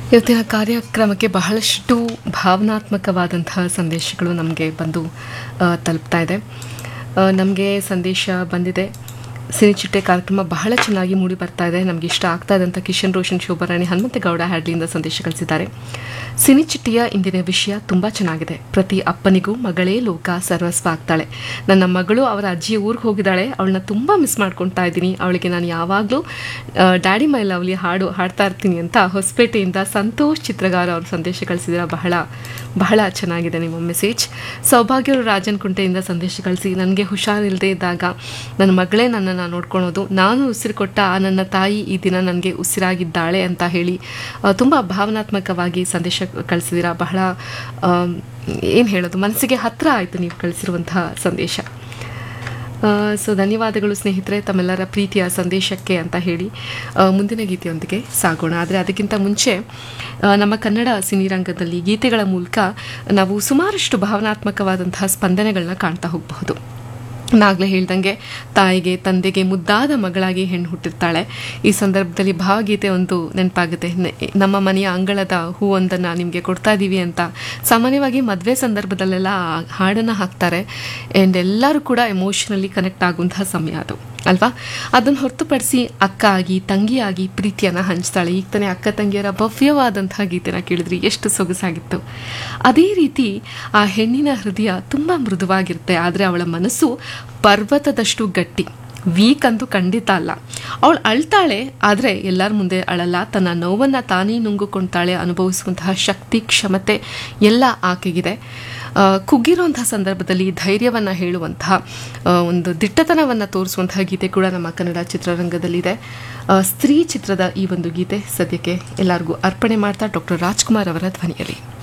ಇವತ್ತಿನ ಕಾರ್ಯಕ್ರಮಕ್ಕೆ ಬಹಳಷ್ಟು ಭಾವನಾತ್ಮಕವಾದಂತಹ ಸಂದೇಶಗಳು ನಮಗೆ ಬಂದು ಆ, ತಲುಪ್ತಾ ಇದೆ ನಮಗೆ ಸಂದೇಶ ಬಂದಿದೆ ಸಿನಿಚಿಟ್ಟೆ ಕಾರ್ಯಕ್ರಮ ಬಹಳ ಚೆನ್ನಾಗಿ ಮೂಡಿ ಬರ್ತಾ ಇದೆ ನಮಗೆ ಇಷ್ಟ ಆಗ್ತಾ ಇದೆ ಅಂತ ಕಿಶನ್ ರೋಷನ್ ಶೋಭರಾಣಿ ಹನುಮಂತಗೌಡ ಹ್ಯಾಡ್ಲಿಯಿಂದ ಸಂದೇಶ ಕಳಿಸಿದ್ದಾರೆ ಸಿನಿಚಿಟ್ಟಿಯ ಇಂದಿನ ವಿಷಯ ತುಂಬ ಚೆನ್ನಾಗಿದೆ ಪ್ರತಿ ಅಪ್ಪನಿಗೂ ಮಗಳೇ ಲೋಕ ಸರ್ವಸ್ವ ಆಗ್ತಾಳೆ ನನ್ನ ಮಗಳು ಅವರ ಅಜ್ಜಿಯ ಊರಿಗೆ ಹೋಗಿದ್ದಾಳೆ ಅವಳನ್ನ ತುಂಬ ಮಿಸ್ ಮಾಡ್ಕೊತಾ ಇದ್ದೀನಿ ಅವಳಿಗೆ ನಾನು ಯಾವಾಗಲೂ ಡ್ಯಾಡಿ ಮೈ ಲವ್ಲಿ ಹಾಡು ಹಾಡ್ತಾ ಇರ್ತೀನಿ ಅಂತ ಹೊಸಪೇಟೆಯಿಂದ ಸಂತೋಷ್ ಚಿತ್ರಗಾರ ಅವರು ಸಂದೇಶ ಕಳಿಸಿದಿರ ಬಹಳ ಬಹಳ ಚೆನ್ನಾಗಿದೆ ನಿಮ್ಮ ಮೆಸೇಜ್ ಸೌಭಾಗ್ಯರು ರಾಜನ್ ಕುಂಟೆಯಿಂದ ಸಂದೇಶ ಕಳಿಸಿ ನನಗೆ ಹುಷಾರಿಲ್ಲದೆ ಇದ್ದಾಗ ನನ್ನ ಮಗಳೇ ನನ್ನನ್ನು ನೋಡ್ಕೊಳೋದು ನಾನು ಉಸಿರು ಕೊಟ್ಟ ಆ ನನ್ನ ತಾಯಿ ಈ ದಿನ ನನಗೆ ಉಸಿರಾಗಿದ್ದಾಳೆ ಅಂತ ಹೇಳಿ ತುಂಬ ಭಾವನಾತ್ಮಕವಾಗಿ ಸಂದೇಶ ಕಳಿಸಿದ್ದೀರಾ ಬಹಳ ಏನು ಹೇಳೋದು ಮನಸ್ಸಿಗೆ ಹತ್ತಿರ ಆಯಿತು ನೀವು ಕಳಿಸಿರುವಂತಹ ಸಂದೇಶ ಸೊ ಧನ್ಯವಾದಗಳು ಸ್ನೇಹಿತರೆ ತಮ್ಮೆಲ್ಲರ ಪ್ರೀತಿಯ ಸಂದೇಶಕ್ಕೆ ಅಂತ ಹೇಳಿ ಆ, ಮುಂದಿನ ಗೀತೆಯೊಂದಿಗೆ ಸಾಗೋಣ ಆದರೆ ಅದಕ್ಕಿಂತ ಮುಂಚೆ ಆ, ನಮ್ಮ ಕನ್ನಡ ಸಿನಿರಂಗದಲ್ಲಿ ಗೀತೆಗಳ ಮೂಲಕ ನಾವು ಸುಮಾರಷ್ಟು ಭಾವನಾತ್ಮಕವಾದಂತಹ ಸ್ಪಂದನೆಗಳನ್ನ ಕಾಣ್ತಾ ಹೋಗಬಹುದು ನಾಗಲೇ ಹೇಳ್ದಂಗೆ ತಾಯಿಗೆ ತಂದೆಗೆ ಮುದ್ದಾದ ಮಗಳಾಗಿ ಹೆಣ್ಣು ಹುಟ್ಟಿರ್ತಾಳೆ ಈ ಸಂದರ್ಭದಲ್ಲಿ ಭಾವಗೀತೆ ಒಂದು ನೆನಪಾಗುತ್ತೆ ನೆ- ನಮ್ಮ ಮನೆಯ ಅಂಗಳದ ಹೂವೊಂದನ್ನು ನಿಮಗೆ ಕೊಡ್ತಾ ಇದ್ದೀವಿ ಅಂತ ಸಾಮಾನ್ಯವಾಗಿ ಮದುವೆ ಸಂದರ್ಭದಲ್ಲೆಲ್ಲ ಆ ಹಾಡನ್ನು ಹಾಕ್ತಾರೆ ಆ್ಯಂಡ್ ಎಲ್ಲರೂ ಕೂಡ ಎಮೋಷನಲಿ ಕನೆಕ್ಟ್ ಆಗುವಂತಹ ಸಮಯ ಅದು ಅಲ್ವಾ ಅದನ್ನು ಹೊರತುಪಡಿಸಿ ಅಕ್ಕ ಆಗಿ ತಂಗಿಯಾಗಿ ಪ್ರೀತಿಯನ್ನು ಹಂಚ್ತಾಳೆ ಈಗ ತಾನೇ ಅಕ್ಕ ತಂಗಿಯರ ಭವ್ಯವಾದಂತಹ ಗೀತೆನ ಕೇಳಿದ್ರಿ ಎಷ್ಟು ಸೊಗಸಾಗಿತ್ತು ಅದೇ ರೀತಿ ಆ ಹೆಣ್ಣಿನ ಹೃದಯ ತುಂಬ ಮೃದುವಾಗಿರುತ್ತೆ ಆದರೆ ಅವಳ ಮನಸ್ಸು ಪರ್ವತದಷ್ಟು ಗಟ್ಟಿ ವೀಕ್ ಅಂತೂ ಖಂಡಿತ ಅಲ್ಲ ಅವಳು ಅಳ್ತಾಳೆ ಆದರೆ ಎಲ್ಲರ ಮುಂದೆ ಅಳಲ್ಲ ತನ್ನ ನೋವನ್ನು ತಾನೇ ನುಂಗುಕೊಳ್ತಾಳೆ ಅನುಭವಿಸುವಂತಹ ಶಕ್ತಿ ಕ್ಷಮತೆ ಎಲ್ಲ ಆಕೆಗಿದೆ ಆ, ಕುಗ್ಗಿರುವಂತಹ ಸಂದರ್ಭದಲ್ಲಿ ಧೈರ್ಯವನ್ನು ಹೇಳುವಂತಹ ಆ, ಒಂದು ದಿಟ್ಟತನವನ್ನು ತೋರಿಸುವಂತಹ ಗೀತೆ ಕೂಡ ನಮ್ಮ ಕನ್ನಡ ಚಿತ್ರರಂಗದಲ್ಲಿದೆ ಆ, ಸ್ತ್ರೀ ಚಿತ್ರದ ಈ ಒಂದು ಗೀತೆ ಸದ್ಯಕ್ಕೆ ಎಲ್ಲರಿಗೂ ಅರ್ಪಣೆ ಮಾಡ್ತಾ ಡಾಕ್ಟರ್ ರಾಜ್ಕುಮಾರ್ ಅವರ ಧ್ವನಿಯಲ್ಲಿ